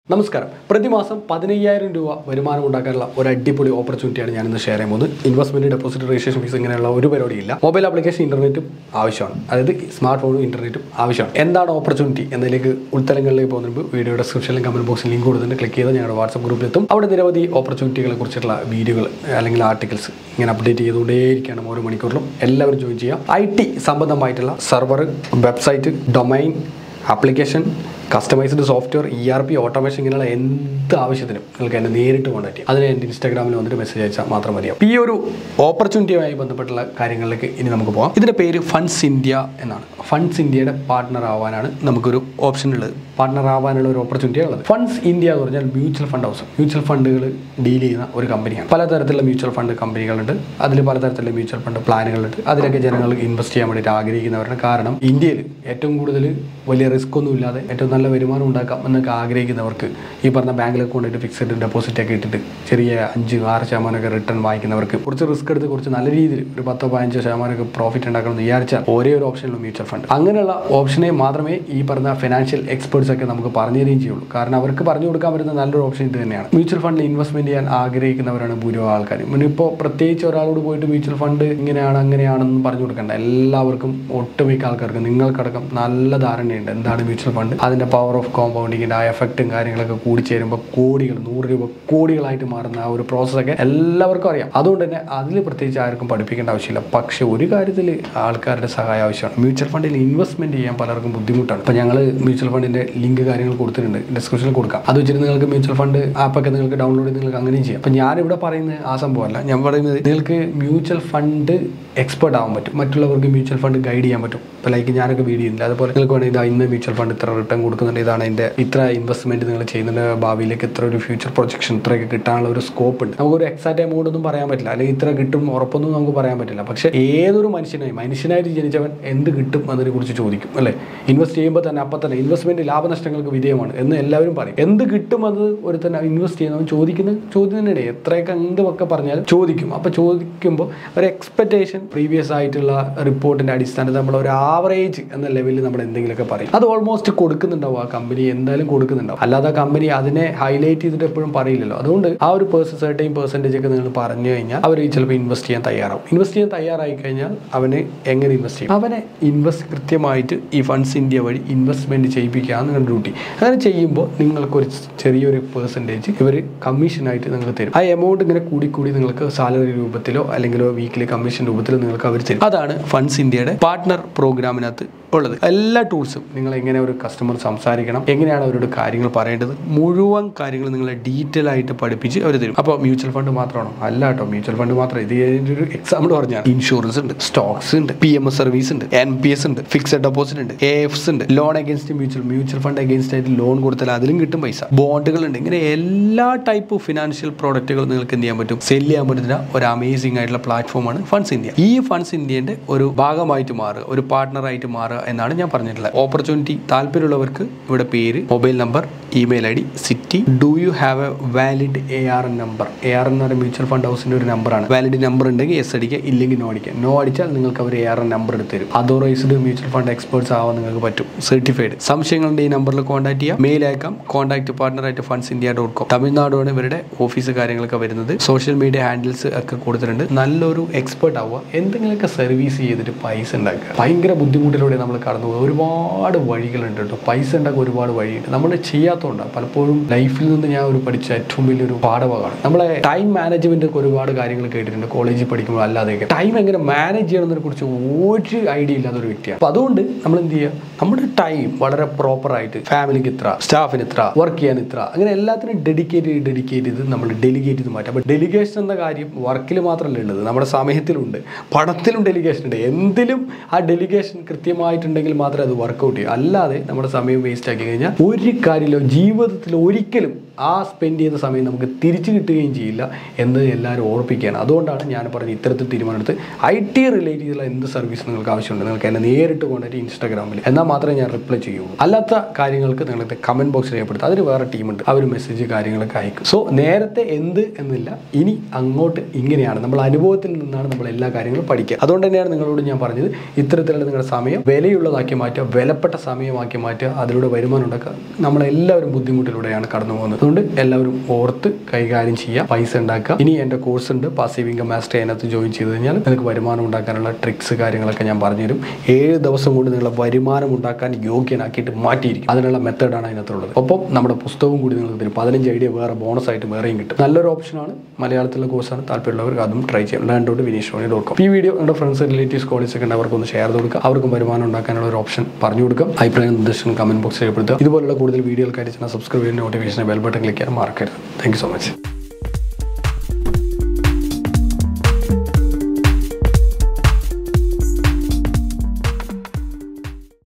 നമസ്കാരം പ്രതിമാസം പതിനയ്യായിരം രൂപ വരുമാനം ഉണ്ടാക്കാനുള്ള ഒരു അടിപൊളി ഓപ്പർച്യൂണിറ്റിയാണ് ഞാൻ ഇന്ന് ഷെയർ ചെയ്യാൻ പോകുന്നത് ഇൻവെസ്റ്റ്മെന്റ് ഡെപ്പോസിറ്റ് രജിസ്ട്രേഷൻ ഫീസ് ഇങ്ങനെയുള്ള ഒരു പരിപാടിയില്ല മൊബൈൽ ആപ്ലിക്കേഷൻ ഇന്റർനെറ്റും ആവശ്യമാണ് അതായത് സ്മാർട്ട് ഫോണും ഇന്റർനെറ്റും ആവശ്യമാണ് എന്താണ് ഓപ്പർച്യൂണിറ്റി എന്നതിലേക്ക് ഉൾത്തലങ്ങളിലേക്ക് പോകുന്ന മുമ്പ് വീഡിയോ ഡിസ്ക്രിപ്ഷനിലും കമന്റ് ബോക്സിൽ ലിങ്ക് കൊടുത്തിട്ട് ക്ലിക്ക് ചെയ്ത് ഞങ്ങളുടെ വാട്സ്ആപ്പ് ഗ്രൂപ്പിലെത്തും അവിടെ നിരവധി ഓപ്പർച്യൂണിറ്റികളെ കുറിച്ചിട്ടുള്ള വീഡിയോകൾ അല്ലെങ്കിൽ ആർട്ടിക്കിൾസ് ഇങ്ങനെ അപ്ഡേറ്റ് ചെയ്തുകൊണ്ടേയിരിക്കണം ഓരോ മണിക്കൂറിലും എല്ലാവരും ജോയിൻ ചെയ്യാം ഐ ടി സംബന്ധമായിട്ടുള്ള server website domain application customised software E R P automation ഇങ്ങനെയുള്ള എന്ത് ആവശ്യത്തിനും നിങ്ങൾക്ക് എന്നെ നേരിട്ട് കോൺടാക്ട് ചെയ്യാം അതിന് എൻ്റെ ഇൻസ്റ്റാഗ്രാമിൽ വന്നിട്ട് മെസ്സേജ് അയച്ചാൽ മാത്രം മതിയാവും ഈ ഒരു ഓപ്പർച്യൂണിറ്റിയുമായി ബന്ധപ്പെട്ടുള്ള കാര്യങ്ങളിലേക്ക് ഇനി നമുക്ക് പോകാം ഇതിൻ്റെ പേര് ഫണ്ട്സ് ഇന്ത്യ എന്നാണ് ഫണ്ട്സ് ഇന്ത്യയുടെ പാർട്ട്ണർ ആവാനാണ് നമുക്കൊരു ഓപ്ഷൻ ഉള്ളത് പാർട്ട്ണർ ആവാനുള്ള ഒരു ഓപ്പർച്യൂണിറ്റി ഉള്ളത് ഫണ്ട്സ് ഇന്ത്യ എന്ന് പറഞ്ഞാൽ മ്യൂച്വൽ ഫണ്ട് ഹൗസ് മ്യൂച്വൽ ഫണ്ടുകൾ ഡീൽ ചെയ്യുന്ന ഒരു കമ്പനിയാണ് പലതരത്തിലുള്ള മ്യൂച്വൽ ഫണ്ട് കമ്പനികളുണ്ട് അതിൽ പലതരത്തിലുള്ള മ്യൂച്വൽ ഫണ്ട് പ്ലാനുകളുണ്ട് അതിലൊക്കെ ജനങ്ങൾ ഇൻവെസ്റ്റ് ചെയ്യാൻ വേണ്ടിയിട്ട് ആഗ്രഹിക്കുന്നവരാണ് കാരണം ഇന്ത്യയിൽ ഏറ്റവും കൂടുതൽ വലിയ റിസ്ക് ഒന്നും ഇല്ലാതെ ഏറ്റവും നല്ല വരുമാനം ഉണ്ടാക്കാം എന്നൊക്കെ ആഗ്രഹിക്കുന്നവർക്ക് ഈ പറഞ്ഞ ബാങ്കിലൊക്കെ കൊണ്ടിട്ട് ഫിക്സഡ് ഡെപ്പോസിറ്റ് ഒക്കെ ഇട്ടിട്ട് ചെറിയ അഞ്ച് ആറ് ശതമാനമൊക്കെ റിട്ടേൺ വാങ്ങിക്കുന്നവർക്ക് കുറച്ച് റിസ്ക് എടുത്ത് കുറച്ച് നല്ല രീതിയിൽ ഒരു പത്തോ പതിനഞ്ചോ ശതമാനമൊക്കെ പ്രോഫിറ്റ് ഉണ്ടാക്കണം എന്ന് വിചാരിച്ചാൽ ഒരേ ഒരു ഓപ്ഷനുള്ള മ്യൂച്വൽ ഫണ്ട് അങ്ങനെയുള്ള ഓപ്ഷനെ മാത്രമേ ഈ പറഞ്ഞ ഫിനാൻഷ്യൽ എക്സ്പേർട്സ് ഒക്കെ നമുക്ക് പറഞ്ഞു തരികയും ചെയ്യുള്ളൂ കാരണം അവർക്ക് പറഞ്ഞു കൊടുക്കാൻ പറ്റുന്ന നല്ലൊരു ഓപ്ഷൻ ഇത് തന്നെയാണ് മ്യൂച്വൽ ഫണ്ടിൽ ഇൻവെസ്റ്റ്മെന്റ് ചെയ്യാൻ ആഗ്രഹിക്കുന്നവരാണ് ഭൂരിഭാഗം ആൾക്കാർ ഇപ്പോൾ പ്രത്യേകിച്ച് ഒരാളോട് പോയിട്ട് മ്യൂച്വൽ ഫണ്ട് ഇങ്ങനെയാണ് അങ്ങനെയാണെന്ന് പറഞ്ഞു കൊടുക്കണ്ട എല്ലാവർക്കും ഒട്ടുമിക്ക ആൾക്കാർക്ക് നിങ്ങൾക്കടക്കം നല്ല ധാരണയുണ്ട് എന്താണ് മ്യൂച്വൽ ഫണ്ട് അതിന്റെ പവർ ഓഫ് കോമ്പൗണ്ടിങ്ങിന്റെ ആ എഫക്റ്റും കാര്യങ്ങളൊക്കെ കൂടി ചേരുമ്പോൾ കോടികൾ നൂറ് രൂപ കോടികളായിട്ട് മാറുന്ന ആ ഒരു പ്രോസസ്സൊക്കെ എല്ലാവർക്കും അറിയാം അതുകൊണ്ട് തന്നെ അതിൽ പ്രത്യേകിച്ച് ആർക്കും പഠിപ്പിക്കേണ്ട ആവശ്യമില്ല പക്ഷേ ഒരു കാര്യത്തിൽ ആൾക്കാരുടെ സഹായം ആവശ്യമാണ് മ്യൂച്വൽ ഫണ്ടിൽ ഇൻവെസ്റ്റ്മെന്റ് ചെയ്യാൻ പലർക്കും ബുദ്ധിമുട്ടാണ് അപ്പോൾ ഞങ്ങൾ മ്യൂച്വൽ ഫണ്ടിന്റെ ലിങ്ക് കാര്യങ്ങൾ കൊടുത്തിട്ടുണ്ട് ഡിസ്ക്രിപ്ഷനിൽ കൊടുക്കാം അത് വെച്ചിട്ട് നിങ്ങൾക്ക് മ്യൂച്വൽ ഫണ്ട് ആപ്പൊക്കെ നിങ്ങൾക്ക് ഡൗൺലോഡ് ചെയ്ത് നിങ്ങൾക്ക് അങ്ങനെയും ചെയ്യാം അപ്പോൾ ഞാനിവിടെ പറയുന്നത് ആ സംഭവമല്ല ഞാൻ പറയുന്നത് നിങ്ങൾക്ക് മ്യൂച്വൽ ഫണ്ട് എക്സ്പേർട്ട് ആവാൻ പറ്റും മറ്റുള്ളവർക്ക് മ്യൂച്വൽ ഫണ്ട് ഗൈഡ് ചെയ്യാൻ പറ്റും ഇപ്പോൾ ലൈക്ക് ഞാനൊക്കെ വീഡിയോ ചെയ്യുന്നില്ല അതുപോലെ നിങ്ങൾക്ക് വേണമെങ്കിൽ ഇതാ ഇന്ന് മ്യൂച്വൽ ഫണ്ട് ഇത്ര റിട്ടേൺ കൊടുക്കുന്നുണ്ട് ഇതാണ് അതിൻ്റെ ഇത്ര ഇൻവെസ്റ്റ്മെന്റ് നിങ്ങൾ ചെയ്യുന്നുണ്ട് ഭാവിയിലേക്ക് ഇത്ര ഒരു ഫ്യൂച്ചർ പ്രൊജക്ഷൻ ഇത്രയൊക്കെ കിട്ടാനുള്ള ഒരു സ്കോപ്പ് ഉണ്ട് നമുക്കൊരു എക്സാക്റ്റ് എമൗണ്ട് ഒന്നും പറയാൻ പറ്റില്ല അല്ലെങ്കിൽ ഇത്ര കിട്ടും ഉറപ്പൊന്നും നമുക്ക് പറയാൻ പറ്റില്ല പക്ഷേ ഏതൊരു മനുഷ്യനായി മനുഷ്യനായിട്ട് ജനിച്ചവൻ എന്ത് കിട്ടും എന്നതിനെ കുറിച്ച് ചോദിക്കും അല്ലേ ഇൻവെസ്റ്റ് ചെയ്യുമ്പോൾ തന്നെ അപ്പം തന്നെ ഇൻവെസ്റ്റ്മെന്റ് ലാഭനഷ്ടങ്ങൾക്ക് വിധേയമാണ് എന്ന് എല്ലാവരും പറയും എന്ത് കിട്ടും അത് ഒരു തന്നെ ഇൻവെസ്റ്റ് ചെയ്യുന്നവൻ ചോദിക്കുന്ന ചോദ്യം തന്നെയാണ് എത്രയൊക്കെ എന്തൊക്കെ പറഞ്ഞാലും ചോദിക്കും അപ്പോൾ ചോദിക്കുമ്പോൾ ഒരു എക്സ്പെക്റ്റേഷൻ പ്രീവിയസ് ആയിട്ടുള്ള റിപ്പോർട്ടിന്റെ അടിസ്ഥാനത്തിൽ നമ്മൾ ഒരു ആവറേജ് എന്ന ലെവലിൽ നമ്മൾ എന്തെങ്കിലുമൊക്കെ പറയും അത് ഓൾമോസ്റ്റ് കൊടുക്കുന്നുണ്ടാവും ആ കമ്പനി എന്തായാലും കൊടുക്കുന്നുണ്ടാവും അല്ലാതെ ആ കമ്പനി അതിനെ ഹൈലൈറ്റ് ചെയ്തിട്ട് എപ്പോഴും പറയില്ലല്ലോ അതുകൊണ്ട് ആ ഒരു പേഴ്സൺ സർട്ടൈൻ പെർസെൻറ്റേജ് ഒക്കെ നിങ്ങൾ പറഞ്ഞു കഴിഞ്ഞാൽ അവർ ചിലപ്പോൾ ഇൻവെസ്റ്റ് ചെയ്യാൻ തയ്യാറാവും ഇൻവെസ്റ്റ് ചെയ്യാൻ തയ്യാറായി കഴിഞ്ഞാൽ അവന് എങ്ങനെ ഇൻവെസ്റ്റ് ചെയ്യും അവനെ ഇൻവെസ്റ്റ് കൃത്യമായിട്ട് ഈ ഫണ്ട്സ് ഇന്ത്യ വഴി ഇൻവെസ്റ്റ്മെന്റ് ചെയ്യിപ്പിക്കുകയാണ് നിങ്ങളുടെ ഡ്യൂട്ടി അങ്ങനെ ചെയ്യുമ്പോൾ നിങ്ങൾക്ക് ഒരു ചെറിയൊരു പെർസെൻറ്റേജ് ഇവർ കമ്മീഷനായിട്ട് നിങ്ങൾക്ക് തരും ആ എമൗണ്ട് ഇങ്ങനെ കൂടി കൂടി നിങ്ങൾക്ക് സാലറി രൂപത്തിലോ അല്ലെങ്കിൽ വീക്കിലി കമ്മീഷൻ രൂപത്തിലോ നിങ്ങൾക്ക് അവർ തരും അതാണ് ഫണ്ട്സ് ഇന്ത്യയുടെ പാർട്ട്ണർ പ്രോഗ്രാമിനകത്ത് ഉള്ളത് എല്ലാ ടൂൾസും നിങ്ങൾ എങ്ങനെ ഒരു കസ്റ്റമർ സംസാരിക്കണം എങ്ങനെയാണ് അവരോട് കാര്യങ്ങൾ പറയേണ്ടത് മുഴുവൻ കാര്യങ്ങൾ നിങ്ങളെ ഡീറ്റെയിൽ ആയിട്ട് പഠിപ്പിച്ച് അവർ തരും അപ്പോൾ മ്യൂച്വൽ ഫണ്ട് മാത്രമാണോ അല്ല കേട്ടോ മ്യൂച്വൽ ഫണ്ട് മാത്രം ഇത് ഇതിൻ്റെ ഒരു എക്സാമ്പിൾ പറഞ്ഞാൽ ഇൻഷുറൻസ് ഉണ്ട് സ്റ്റോക്സ് ഉണ്ട് പി എം എസ് സർവീസ് ഉണ്ട് എൻ പി എസ് ഉണ്ട് ഫിക്സഡ് ഡെപ്പോസിറ്റ് ഉണ്ട് എ എഫ്സ് ഉണ്ട് loan against mutual mutual fund against ആയിട്ട് ലോൺ കൊടുത്താൽ അതിലും കിട്ടും പൈസ ബോണ്ടുകൾ ഉണ്ട് ഇങ്ങനെ എല്ലാ ടൈപ്പ് ഫിനാൻഷ്യൽ പ്രോഡക്റ്റുകൾ നിങ്ങൾക്ക് എന്ത് ചെയ്യാൻ പറ്റും സെല് ചെയ്യാൻ പറ്റുന്ന ഒരു അമേസിംഗ് ആയിട്ടുള്ള പ്ലാറ്റ്ഫോമാണ് ഫണ്ട്സ് ഇന്ത്യ ഈ ഫണ്ട്സ് ഇന്ത്യന്റെ ഒരു ഭാഗമായിട്ട് മാറുക ഒരു പാർട്ട്ണറായിട്ട് മാറുക എന്നാണ് ഞാൻ പറഞ്ഞിട്ടുള്ളത് ഓപ്പർച്യൂണിറ്റി താല്പര്യമുള്ളവർക്ക് ഇവിടെ പേര് mobile number email I D city do you have a valid A R N number A R എന്ന് പറയുന്ന മ്യൂച്വൽ ഫണ്ട് ഹൗസിന്റെ ഒരു നമ്പറാണ് വാലിഡ് നമ്പർ ഉണ്ടെങ്കിൽ എസ് അടിക്കുക ഇല്ലെങ്കിൽ നോ അടിക്കുക നോ അടിച്ചാൽ നിങ്ങൾക്ക് അവർ എ ആർ എൻ നമ്പർ എടുത്ത് തരും അതോറൈസ്ഡ് മ്യൂച്വൽ ഫണ്ട് എക്സ്പേർട്സ് ആവാൻ നിങ്ങൾക്ക് പറ്റും സർട്ടിഫൈഡ് സംശയങ്ങളുടെ ഈ നമ്പറിൽ കോൺടാക്ട് ചെയ്യാം മെയിൽ അയക്കാം കോൺടാക്ട് പാർട്ണർ ആയിട്ട് ഫണ്ട്സ് ഇന്ത്യ ഡോട്ട് കോം തമിഴ്നാടാണ് ഇവരുടെ ഓഫീസ് കാര്യങ്ങളൊക്കെ വരുന്നത് സോഷ്യൽ മീഡിയ ഹാൻഡിൽസ് ഒക്കെ കൊടുത്തിട്ടുണ്ട് നല്ലൊരു എക്സ്പേർട്ട് ആവുക എന്തെങ്കിലുമൊക്കെ സർവീസ് ചെയ്തിട്ട് പൈസ ഉണ്ടാക്കുക ഭയങ്കര ബുദ്ധിമുട്ടിലൂടെ നമ്മൾ കടന്നു പോകുക ഒരുപാട് വഴികളുണ്ട് കേട്ടോ പൈസ ഉണ്ടാക്കുക ഒരുപാട് വഴിയുണ്ട് നമ്മൾ ചെയ്യാത്തതുകൊണ്ടാണ് പലപ്പോഴും ലൈഫിൽ നിന്ന് ഞാൻ ഒരു പഠിച്ച ഏറ്റവും വലിയൊരു പാഠഭാഗമാണ് നമ്മളെ ടൈം മാനേജ്മെന്റ് ഒക്കെ ഒരുപാട് കാര്യങ്ങൾ കേട്ടിട്ടുണ്ട് കോളേജിൽ പഠിക്കുമ്പോൾ അല്ലാതെയൊക്കെ ടൈം എങ്ങനെ മാനേജ് ചെയ്യണമെന്നതിനെ കുറിച്ച് ഒരു ഐഡിയ ഇല്ലാത്ത ഒരു വ്യക്തിയാണ് അപ്പൊ അതുകൊണ്ട് നമ്മൾ എന്ത് ചെയ്യുക നമ്മുടെ ടൈം വളരെ പ്രോപ്പർ ആയിട്ട് ഫാമിലിക്ക് ഇത്ര സ്റ്റാഫിന് ഇത്ര വർക്ക് ചെയ്യാൻ ഇത്ര അങ്ങനെ എല്ലാത്തിനും ഡെഡിക്കേറ്റ് ചെയ്ത് ഡെഡിക്കേറ്റ് ചെയ്ത് നമ്മൾ ഡെലിഗേറ്റ് ചെയ്ത് മാറ്റാം അപ്പോൾ ഡെലിഗേഷൻ എന്ന കാര്യം വർക്കിൽ മാത്രമല്ല ഉള്ളത് നമ്മുടെ സമയത്തിലുണ്ട് പണത്തിലും ഡെലിഗേഷൻ ഉണ്ട് എന്തിലും ആ ഡെലിഗേഷൻ കൃത്യമായിട്ടുണ്ടെങ്കിൽ മാത്രമേ അത് വർക്കൗട്ട് ചെയ്യൂ അല്ലാതെ നമ്മുടെ സമയം വേസ്റ്റ് ആക്കി കഴിഞ്ഞാൽ ഒരു കാര്യമില്ല ജീവിതത്തിൽ ഒരിക്കലും ആ സ്പെൻഡ് ചെയ്യുന്ന സമയം നമുക്ക് തിരിച്ചു കിട്ടുകയും ചെയ്യില്ല എന്ന് എല്ലാവരും ഓർപ്പിക്കുകയാണ് അതുകൊണ്ടാണ് ഞാൻ പറഞ്ഞ ഇത്തരത്തിൽ തീരുമാനമെടുത്ത് ഐ ടി റിലേറ്റ് ചെയ്തുള്ള എന്ത് സർവീസ് നിങ്ങൾക്ക് ആവശ്യമുണ്ട് നിങ്ങൾക്ക് എന്നെ നേരിട്ട് കൊണ്ടിട്ട് ഇൻസ്റ്റാഗ്രാമിൽ എന്നാൽ മാത്രമേ ഞാൻ റിപ്ലൈ ചെയ്യുള്ളൂ അല്ലാത്ത കാര്യങ്ങൾക്ക് നിങ്ങൾക്ക് കമൻറ്റ് ബോക്സിൽ രേഖപ്പെടുത്തുക അതിന് വേറെ ടീമുണ്ട് അവർ മെസ്സേജ് കാര്യങ്ങളൊക്കെ അയക്കും സോ നേരത്തെ എന്ത് എന്നില്ല ഇനി അങ്ങോട്ട് ഇങ്ങനെയാണ് നമ്മൾ അനുഭവത്തിൽ നിന്നാണ് നമ്മൾ എല്ലാ കാര്യങ്ങളും പഠിക്കുക അതുകൊണ്ട് തന്നെയാണ് നിങ്ങളോട് ഞാൻ പറഞ്ഞത് ഇത്തരത്തിലുള്ള നിങ്ങളുടെ സമയം വിലയിരുത്തി വിലയുള്ളതാക്കി മാറ്റുക വിലപ്പെട്ട സമയമാക്കി മാറ്റുക അതിലൂടെ വരുമാനം ഉണ്ടാക്കുക നമ്മളെല്ലാവരും ബുദ്ധിമുട്ടിലൂടെയാണ് കടന്നു പോകുന്നത് അതുകൊണ്ട് എല്ലാവരും ഓർത്ത് കൈകാര്യം ചെയ്യുക പൈസ ഉണ്ടാക്കുക ഇനി എൻ്റെ കോഴ്സ് ഉണ്ട് പാസീവ് ഇൻകം മാസ്റ്റർ അതിനകത്ത് ജോയിൻ ചെയ്ത് കഴിഞ്ഞാൽ നിങ്ങൾക്ക് വരുമാനം ഉണ്ടാക്കാനുള്ള ട്രിക്സ് കാര്യങ്ങളൊക്കെ ഞാൻ പറഞ്ഞുതരും ഏഴ് ദിവസം കൊണ്ട് നിങ്ങളെ വരുമാനം ഉണ്ടാക്കാൻ യോഗ്യനാക്കിയിട്ട് മാറ്റിയിരിക്കും അതിനുള്ള മെത്തേഡാണ് അതിനകത്തുള്ളത് ഒപ്പം നമ്മുടെ പുസ്തകവും കൂടി നിങ്ങൾക്ക് തരും പതിനഞ്ച് ഐഡിയ വേറെ ബോണസ് ആയിട്ട് വേറെയും കിട്ടും നല്ലൊരു ഓപ്ഷനാണ് മലയാളത്തിലുള്ള കോഴ്സാണ് താല്പര്യമുള്ളവർക്ക് അതും ട്രൈ ചെയ്യാം learn dot Vineesh Voni dot com ഈ വീഡിയോ നിങ്ങളുടെ ഫ്രണ്ട്സ് റിലേറ്റീവ്സ് കോളേജ് ഒക്കെ ഉണ്ട് അവർക്കൊന്ന് ഷെയർ ചെയ്ത് കൊടുക്കുക അവർക്കും വരുമാനം ഉണ്ടാക്കാനുള്ള ഒരു ഓപ്ഷൻ പറഞ്ഞു കൊടുക്കുക അഭിപ്രായം നിർദ്ദേശം കമന്റ് ബോക്സ് രേഖപ്പെടുത്തുക ഇതുപോലുള്ള കൂടുതൽ വീഡിയോകൾക്കായിട്ട് ചാനൽ സബ്സ്ക്രൈബ് ചെയ്യുന്ന നോട്ടിഫിക്കേഷൻ ബെൽ ബട്ടൺ ക്ലിക്ക് ചെയ്യാൻ മറക്കരുത് താങ്ക് യു സോ മച്ച്